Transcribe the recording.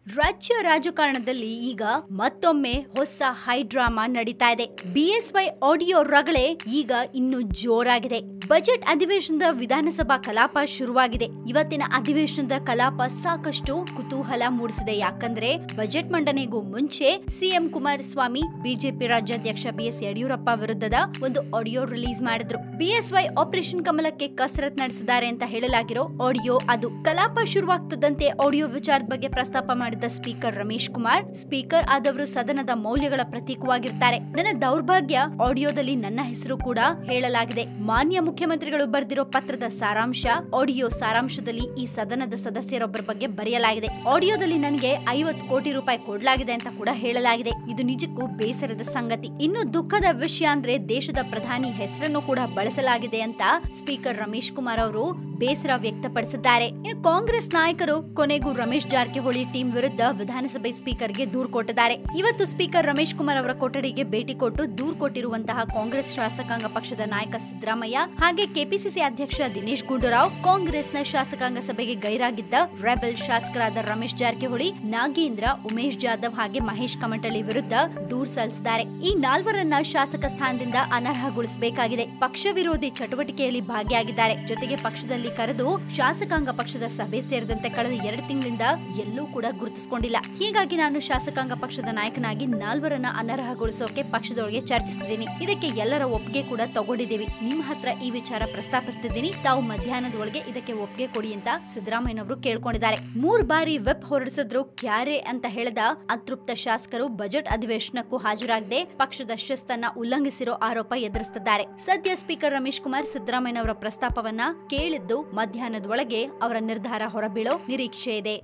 ರಾಜ್ಯ ರಾಜಕಾರಣದಲ್ಲಿ ಈಗ ಮತ್ತೊಮ್ಮೆ ಹೊಸ ಹೈಡ್ರಾಮಾ ನಡೀತಾ ಇದೆ ಬಿಎಸ್ವೈ ಆಡಿಯೋ ರಗಳೆ ಈಗ ಇನ್ನು ಜೋರಾಗಿದೆ ಬಜೆಟ್ ಅಧಿವೇಶನದ ವಿಧಾನಸಭಾ ಕಲಾಪ ಶುರುವಾಗಿದೆ ಇವತ್ತಿನ ಅಧಿವೇಶನದ ಕಲಾಪ ಸಾಕಷ್ಟು ಕುತೂಹಲ ಮೂಡಿಸಿದೆ ಯಾಕಂದ್ರೆ ಬಜೆಟ್ ಮಂಡನೆಗೂ ಮುಂಚೆ ಸಿಎಂ ಕುಮಾರಸ್ವಾಮಿ ಬಿಜೆಪಿ ರಾಜ್ಯಾಧ್ಯಕ್ಷ ಬಿಎಸ್ ಯಡಿಯೂರಪ್ಪ ವಿರುದ್ಧದ ಒಂದು ಆಡಿಯೋ ರಿಲೀಸ್ ಮಾಡಿದ್ರು ಬಿಎಸ್ವೈ ಆಪರೇಷನ್ ಕಮಲಕ್ಕೆ ಕಸರತ್ ನಡೆಸಿದ್ದಾರೆ ಅಂತ ಹೇಳಲಾಗಿರೋ ಆಡಿಯೋ ಅದು ಕಲಾಪ ಶುರುವಾಗ್ತದಂತೆ ಆಡಿಯೋ ವಿಚಾರದ ಬಗ್ಗೆ ಪ್ರಸ್ತಾಪ ಮಾಡಿದ ಸ್ಪೀಕರ್ ರಮೇಶ್ ಕುಮಾರ್ ಸ್ಪೀಕರ್ ಆದವರು ಸದನದ ಮೌಲ್ಯಗಳ ಪ್ರತೀಕವಾಗಿರ್ತಾರೆ ನನ್ನ ದೌರ್ಭಾಗ್ಯ ಆಡಿಯೋದಲ್ಲಿ ನನ್ನ ಹೆಸರು ಕೂಡ ಹೇಳಲಾಗಿದೆ ಮಾನ್ಯ ಮುಖ್ಯಮಂತ್ರಿಗಳು ಬರೆದಿರೋ ಪತ್ರದ ಸಾರಾಂಶ ಆಡಿಯೋ ಸಾರಾಂಶದಲ್ಲಿ ಈ ಸದನದ ಸದಸ್ಯರೊಬ್ಬರ ಬಗ್ಗೆ ಬರೆಯಲಾಗಿದೆ ಆಡಿಯೋದಲ್ಲಿ ನನಗೆ ಐವತ್ತು ಕೋಟಿ ರೂಪಾಯಿ ಕೊಡಲಾಗಿದೆ ಅಂತ ಕೂಡ ಹೇಳಲಾಗಿದೆ ಇದು ನಿಜಕ್ಕೂ ಬೇಸರದ ಸಂಗತಿ ಇನ್ನು ದುಃಖದ ವಿಷಯ ಅಂದ್ರೆ ದೇಶದ ಪ್ರಧಾನಿ ಹೆಸರನ್ನು ಕೂಡ ಬಳಸಲಾಗಿದೆ ಅಂತ ಸ್ಪೀಕರ್ ರಮೇಶ್ ಕುಮಾರ್ ಅವರು ಬೇಸರ ವ್ಯಕ್ತಪಡಿಸಿದ್ದಾರೆ ಇನ್ನು ಕಾಂಗ್ರೆಸ್ ನಾಯಕರು ಕೊನೆಗೂ ರಮೇಶ್ ಜಾರಕಿಹೊಳಿ ಟೀಮ್ ವಿರುದ್ಧ ವಿಧಾನಸಭೆ ಸ್ಪೀಕರ್ಗೆ ದೂರು ಕೊಟ್ಟಿದ್ದಾರೆ ಇವತ್ತು ಸ್ಪೀಕರ್ ರಮೇಶ್ ಕುಮಾರ್ ಅವರ ಕೊಠಡಿಗೆ ಭೇಟಿ ಕೊಟ್ಟು ದೂರು ಕೊಟ್ಟಿರುವಂತಹ ಕಾಂಗ್ರೆಸ್ ಶಾಸಕಾಂಗ ಪಕ್ಷದ ನಾಯಕ ಸಿದ್ದರಾಮಯ್ಯ ಹಾಗೆ ಕೆಪಿಸಿಸಿ ಅಧ್ಯಕ್ಷ ದಿನೇಶ್ ಗುಂಡೂರಾವ್ ಕಾಂಗ್ರೆಸ್ನ ಶಾಸಕಾಂಗ ಸಭೆಗೆ ಗೈರಾಗಿದ್ದ ರೆಬೆಲ್ ಶಾಸಕರಾದ ರಮೇಶ್ ಜಾರಕಿಹೊಳಿ ನಾಗೇಂದ್ರ ಉಮೇಶ್ ಜಾಧವ್ ಹಾಗೆ ಮಹೇಶ್ ಕಮಟಳ್ಳಿ ವಿರುದ್ಧ ದೂರು ಸಲ್ಲಿಸಿದ್ದಾರೆ ಈ ನಾಲ್ವರನ್ನ ಶಾಸಕ ಸ್ಥಾನದಿಂದ ಅನರ್ಹಗೊಳಿಸಬೇಕಾಗಿದೆ ಪಕ್ಷ ವಿರೋಧಿ ಚಟುವಟಿಕೆಯಲ್ಲಿ ಭಾಗಿಯಾಗಿದ್ದಾರೆ ಜೊತೆಗೆ ಪಕ್ಷದಲ್ಲಿ ಕರೆದು ಶಾಸಕಾಂಗ ಪಕ್ಷದ ಸಭೆ ಸೇರಿದಂತೆ ಕಳೆದ ಎರಡು ತಿಂಗಳಿಂದ ಎಲ್ಲೂ ಕೂಡ ಗುರುತಿಸಿಕೊಂಡಿಲ್ಲ ಹೀಗಾಗಿ ನಾನು ಶಾಸಕಾಂಗ ಪಕ್ಷದ ನಾಯಕನಾಗಿ ನಾಲ್ವರನ್ನ ಅನರ್ಹಗೊಳಿಸೋಕೆ ಪಕ್ಷದೊಳಗೆ ಚರ್ಚಿಸಿದ್ದೀನಿ ಇದಕ್ಕೆ ಎಲ್ಲರ ಒಪ್ಪಿಗೆ ಕೂಡ ತಗೊಂಡಿದ್ದೀವಿ ನಿಮ್ಮ ಹತ್ರ ಈ ವಿಚಾರ ಪ್ರಸ್ತಾಪಿಸ್ತಿದ್ದೀನಿ ತಾವು ಮಧ್ಯಾಹ್ನದ ಒಳಗೆ ಇದಕ್ಕೆ ಒಪ್ಪಿಗೆ ಕೊಡಿ ಅಂತ ಸಿದ್ದರಾಮಯ್ಯನವರು ಕೇಳ್ಕೊಂಡಿದ್ದಾರೆ ಮೂರ್ ಬಾರಿ ವೆಬ್ ಹೊರಡಿಸಿದ್ರು ಕ್ಯಾರೆ ಅಂತ ಹೇಳಿದ ಅತೃಪ್ತ ಶಾಸಕರು ಬಜೆಟ್ ಅಧಿವೇಶನಕ್ಕೂ ಹಾಜರಾಗದೆ ಪಕ್ಷದ ಶಿಸ್ತನ್ನ ಉಲ್ಲಂಘಿಸಿರೋ ಆರೋಪ ಎದುರಿಸುತ್ತಿದ್ದಾರೆ ಸದ್ಯ ಸ್ಪೀಕರ್ ರಮೇಶ್ ಕುಮಾರ್ ಸಿದ್ದರಾಮಯ್ಯನವರ ಪ್ರಸ್ತಾಪವನ್ನ ಕೇಳಿದ್ದು ಮಧ್ಯಾಹ್ನದೊಳಗೆ ಅವರ ನಿರ್ಧಾರ ಹೊರಬೀಳೋ ನಿರೀಕ್ಷೆ ಇದೆ